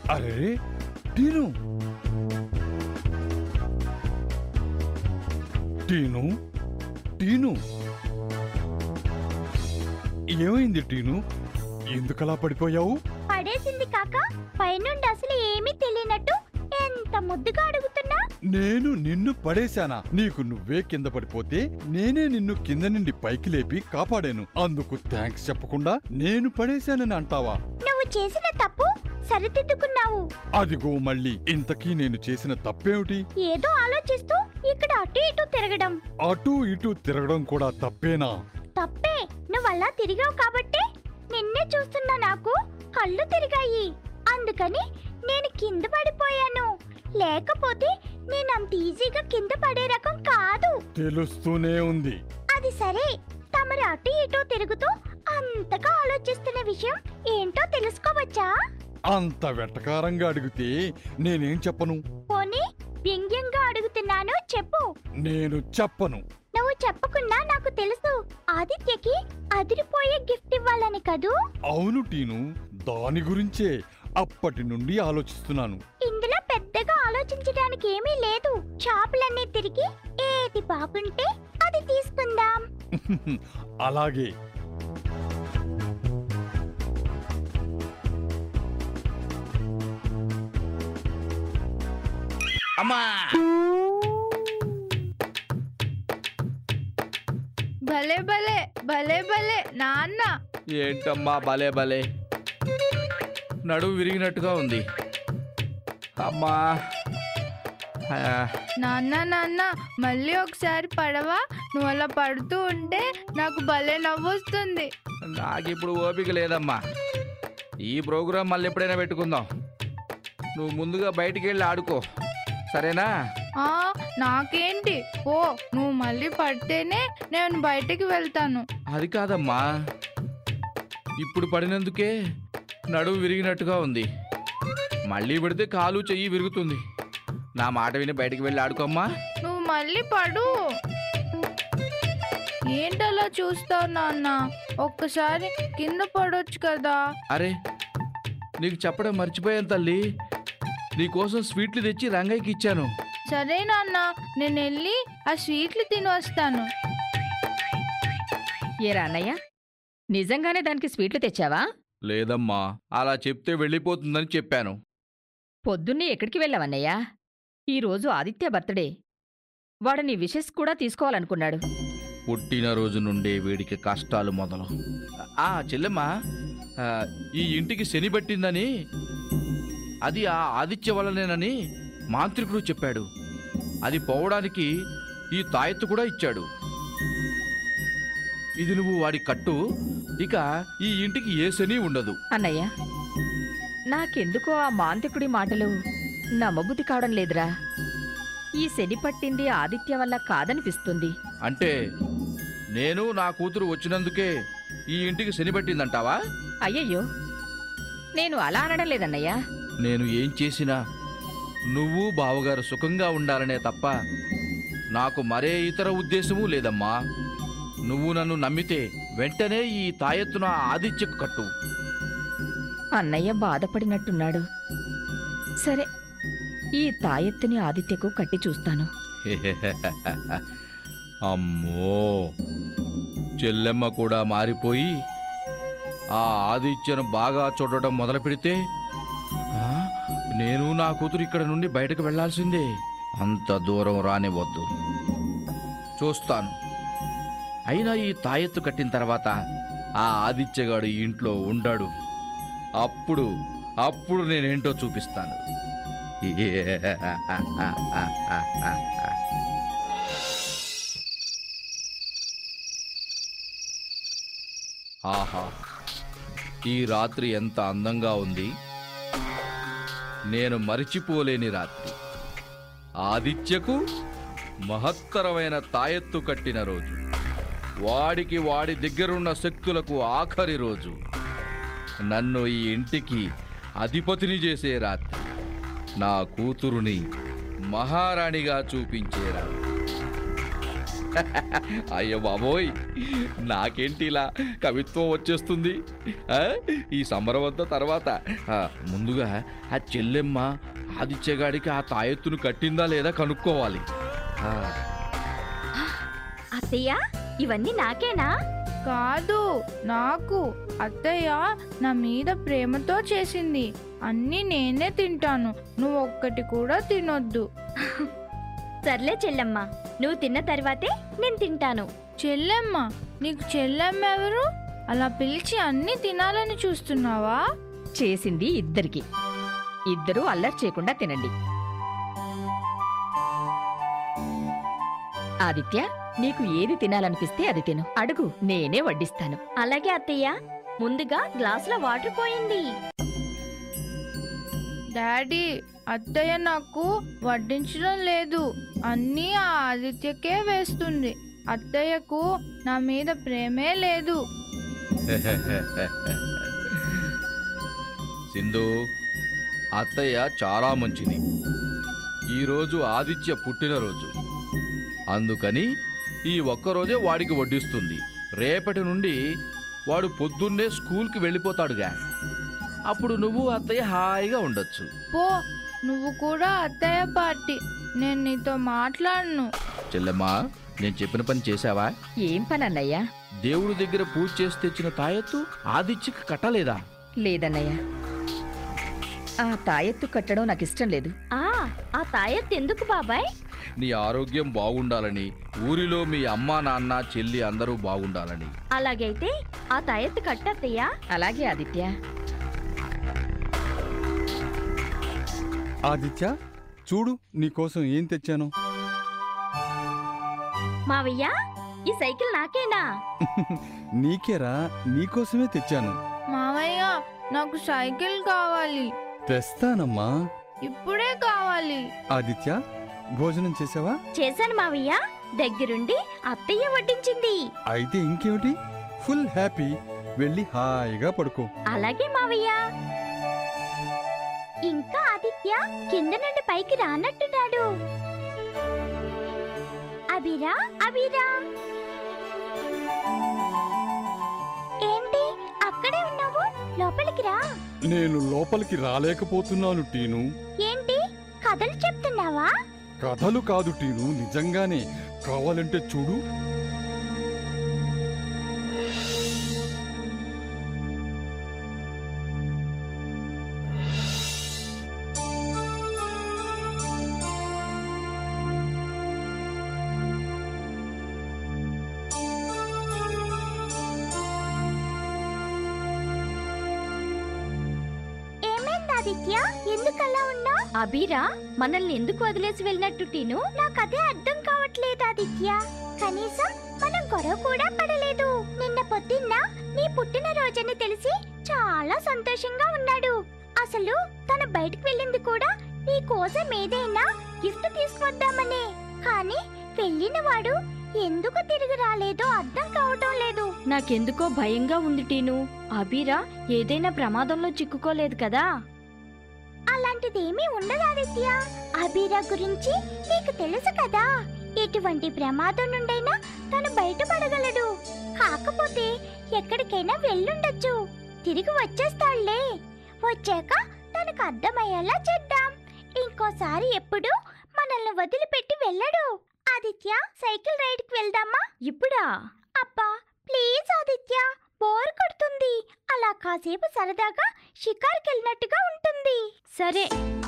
అరే టీను టీను టీను ఏమైంది టీను ఎందుకలా పడిపోయావు పడేసింది కాక పైనుండి అసలు ఏమీ తెలియనట్టు ఎంత ముద్దుగా అడుగుతున్నా నేను నిన్ను పడేశానా నీకు నువ్వే కింద పడిపోతే నేనే నిన్ను కింద నుండి పైకి లేపి కాపాడాను అందుకు థ్యాంక్స్ చెప్పకుండా నేను పడేశానని అంటావా నువ్వు చేసిన తప్పు సరిదిద్దుకున్నావు అదిగో మళ్ళీ ఇంతకీ నేను చేసిన తప్పేమిటి ఏదో ఆలోచిస్తూ ఇక్కడ అటు ఇటు తిరగడం అటూ ఇటూ తిరగడం కూడా తప్పేనా తప్పే నువ్వు అలా తిరిగావు కాబట్టి నిన్నే చూస్తున్నా నాకు కళ్ళు తిరిగాయి అందుకని నేను కింద పడిపోయాను లేకపోతే నేను అంత ఈజీగా కింద పడే రకం కాదు తెలుస్తూనే ఉంది అది సరే తమరు అటు ఇటు తిరుగుతూ అంతగా ఆలోచిస్తున్న విషయం ఏంటో తెలుసుకోవచ్చా అంత వెటకారంగా అడిగితే నేనేం చెప్పను పోనీ వ్యంగ్యంగా అడుగుతున్నాను చెప్పు నేను చెప్పను నువ్వు చెప్పకుండా నాకు తెలుసు ఆదిత్యకి అదిరిపోయే గిఫ్ట్ ఇవ్వాలని కదూ అవును టీను దాని గురించే అప్పటి నుండి ఆలోచిస్తున్నాను ఇందులో పెద్దగా ఆలోచించడానికి ఏమీ లేదు షాపులన్నీ తిరిగి ఏది బాగుంటే అది తీసుకుందాం అలాగే అమ్మా భలే భలే భలే భలే నాన్న ఏంటమ్మా భలే భలే నడువు విరిగినట్టుగా ఉంది అమ్మా ఆ, నాన్న నాన్న మళ్ళీ ఒకసారి పడవా నువ్వు అలా పడుతూ ఉంటే నాకు భలే నవ్వొస్తుంది నాకు ఇప్పుడు ఓపిక లేదమ్మా ఈ ప్రోగ్రాం మళ్ళీ ఎప్పుడైనా పెట్టుకుందాం నువ్వు ముందుగా బయటికి వెళ్ళి ఆడుకో సరేనా ఆ నాకేంటి ఓ నువ్వు మళ్ళీ పడితేనే నేను బయటికి వెళ్తాను అది కాదమ్మా ఇప్పుడు పడినందుకే నడువు విరిగినట్టుగా ఉంది మళ్ళీ పెడితే కాలు చెయ్యి విరుగుతుంది నా మాట విని బయటికి వెళ్ళి ఆడుకోమ్మా నువ్వు మళ్ళీ పడు ఏంటలా చూస్తావు నాన్న ఒక్కసారి కింద పడొచ్చు కదా అరే నీకు చెప్పడం మర్చిపోయాను తల్లి నీకోసం స్వీట్లు తెచ్చి రంగయ్యకి ఇచ్చాను సరే నాన్న నేను వెళ్ళి ఆ స్వీట్లు తిని వస్తాను ఏరా అన్నయ్య నిజంగానే దానికి స్వీట్లు తెచ్చావా లేదమ్మా అలా చెప్తే వెళ్ళిపోతుందని చెప్పాను పొద్దున్నే ఎక్కడికి వెళ్ళావన్నయ్యా ఈరోజు ఆదిత్య బర్త్డే వాడు నీ విషెస్ కూడా తీసుకోవాలనుకున్నాడు పుట్టినరోజు నుండే వీడికి కష్టాలు మొదలు ఆ చెల్లెమ్మ ఆ, ఈ ఇంటికి శని పట్టిందని అది ఆ ఆదిత్య వల్లనేనని మాంత్రికుడు చెప్పాడు అది పోవడానికి ఈ తాయెత్తు కూడా ఇచ్చాడు ఇది నువ్వు వాడి కట్టు ఇక ఈ ఇంటికి ఏ శని ఉండదు అన్నయ్య నాకెందుకో ఆ మాంత్రికుడి మాటలు నమ్మబుద్ధి కావడం లేదురా ఈ శని పట్టింది ఆదిత్య వల్ల కాదనిపిస్తుంది అంటే నేను నా కూతురు వచ్చినందుకే ఈ ఇంటికి శని పట్టిందంటావా అయ్యయ్యో నేను అలా అనడం లేదన్నయ్య నేను ఏం చేసినా నువ్వు బావగారు సుఖంగా ఉండాలనే తప్ప నాకు మరే ఇతర ఉద్దేశమూ లేదమ్మా నువ్వు నన్ను నమ్మితే వెంటనే ఈ తాయెత్తున ఆదిత్యకు కట్టు అన్నయ్య బాధపడినట్టున్నాడు సరే ఈ తాయెత్తుని ఆదిత్యకు కట్టి చూస్తాను అమ్మో చెల్లెమ్మ కూడా మారిపోయి ఆ ఆదిత్యను బాగా చూడటం మొదలు పెడితే ఆ, నేను నా కూతురు ఇక్కడ నుండి బయటకు వెళ్ళాల్సిందే అంత దూరం రానివద్దు చూస్తాను అయినా ఈ తాయెత్తు కట్టిన తర్వాత ఆ ఆదిత్యగాడు ఈ ఇంట్లో ఉండాడు అప్పుడు అప్పుడు నేనేంటో చూపిస్తాను ఆహా ఈ రాత్రి ఎంత అందంగా ఉంది నేను మరిచిపోలేని రాత్రి ఆదిత్యకు మహత్తరమైన తాయెత్తు కట్టిన రోజు వాడికి వాడి దగ్గరున్న శక్తులకు ఆఖరి రోజు నన్ను ఈ ఇంటికి అధిపతిని చేసే రాత్రి నా కూతురుని మహారాణిగా చూపించే రాత్రి అయ్యో బాబోయ్ నాకేంటి ఇలా కవిత్వం వచ్చేస్తుంది ఆ? ఈ సంబరవంత తర్వాత ఆ, ముందుగా ఆ చెల్లెమ్మ ఆదిత్యగాడికి ఆ తాయెత్తును కట్టిందా లేదా కనుక్కోవాలి ఆ, అత్తయ్య ఇవన్నీ నాకేనా కాదు నాకు అత్తయ్య నా మీద ప్రేమతో చేసింది అన్నీ నేనే తింటాను నువ్వు ఒక్కటి కూడా తినొద్దు సర్లే చెల్లమ్మ నువ్వు తిన్న తర్వాతే నేను తింటాను చెల్లెమ్మ నీకు చెల్లెమ్మ ఎవరు అలా పిలిచి అన్నీ తినాలని చూస్తున్నావా చేసింది ఇద్దరికి ఇద్దరూ అల్లరి చేయకుండా తినండి ఆదిత్య నీకు ఏది తినాలనిపిస్తే అది తిను అడుగు నేనే వడ్డిస్తాను అలాగే అత్తయ్య ముందుగా గ్లాసులో వాటర్ పోయింది డాడీ అత్తయ్య నాకు వడ్డించడం లేదు అన్నీ ఆ ఆదిత్యకే వేస్తుంది అత్తయ్యకు నా మీద ప్రేమే లేదు సింధు అత్తయ్య చాలా మంచిది ఈరోజు ఆదిత్య పుట్టినరోజు అందుకని ఈ ఒక్కరోజే వాడికి వడ్డిస్తుంది రేపటి నుండి వాడు పొద్దున్నే స్కూల్కి వెళ్ళిపోతాడుగా అప్పుడు నువ్వు అత్తయ్య హాయిగా ఉండొచ్చు పో నువ్వు కూడా అత్తయ్య పార్టీ నేను నీతో మాట్లాడను చెల్లెమ్మా నేను చెప్పిన పని చేశావా ఏం పనన్నయ్యా దేవుడి దగ్గర పూజ చేసి తెచ్చిన తాయెత్తు ఆదిత్యకి కట్టలేదా లేదన్నయ్య ఆ తాయెత్తు కట్టడం నాకు ఇష్టం లేదు ఆ ఆ తాయెత్తు ఎందుకు బాబాయ్ నీ ఆరోగ్యం బాగుండాలని ఊరిలో మీ అమ్మా నాన్న చెల్లి అందరూ బాగుండాలని అలాగైతే ఆ తాయెత్తు కట్టత్తయ్య అలాగే ఆదిత్య ఆదిత్య చూడు నీకోసం ఏం తెచ్చాను మావయ్య ఈ సైకిల్ నాకేనా నీకేరా నీకోసమే తెచ్చాను మావయ్య నాకు సైకిల్ కావాలి తెస్తానమ్మా ఇప్పుడే కావాలి ఆదిత్య భోజనం చేసావా చేశాను మావయ్య దగ్గరుండి అత్తయ్య వడ్డించింది అయితే ఇంకేమిటి ఫుల్ హ్యాపీ వెళ్ళి హాయిగా పడుకో అలాగే మావయ్య ఇంకా ఆదిత్య కింద నుండి పైకి రానట్టున్నాడు అభిరా అభిరా ఏంటి అక్కడే ఉన్నావు లోపలికి రా నేను లోపలికి రాలేకపోతున్నాను టీను ఏంటి కథలు చెప్తున్నావా కథలు కాదు టీను నిజంగానే కావాలంటే చూడు ఏమైంది ఆదిత్య ఎందుకు అలా ఉన్నా అభిరా మనల్ని ఎందుకు వదిలేసి వెళ్ళినట్టు టీను నాకు అదే అర్థం కావట్లేదు ఆదిత్య కనీసం మనం గొడవ కూడా పడలేదు నిన్న పొద్దున్న నీ పుట్టినరోజని తెలిసి చాలా సంతోషంగా ఉన్నాడు అసలు తను బయటికి వెళ్ళింది కూడా నీ కోసం ఏదైనా గిఫ్ట్ తీసుకొద్దామనే కానీ వెళ్ళిన వాడు ఎందుకు తిరిగి రాలేదో అర్థం కావటం లేదు నాకెందుకో భయంగా ఉంది టీను అభిరా ఏదైనా ప్రమాదంలో చిక్కుకోలేదు కదా అలాంటిదేమీ ఉండదు ఆదిత్య అభిరా గురించి నీకు తెలుసు కదా ఎటువంటి ప్రమాదం నుండైనా తను బయటపడగలడు కాకపోతే ఎక్కడికైనా వెళ్ళుండొచ్చు తిరిగి వచ్చేస్తాడులే వచ్చాక తనకు అర్థమయ్యేలా చేద్దాం ఇంకోసారి ఎప్పుడు మనల్ని వదిలిపెట్టి వెళ్ళడు ఆదిత్య సైకిల్ రైడ్కి వెళ్దామా ఇప్పుడా అబ్బా ప్లీజ్ ఆదిత్య బోర్ కొడుతుంది అలా కాసేపు సరదాగా షికార్కి వెళ్ళినట్టుగా ఉంటుంది సరే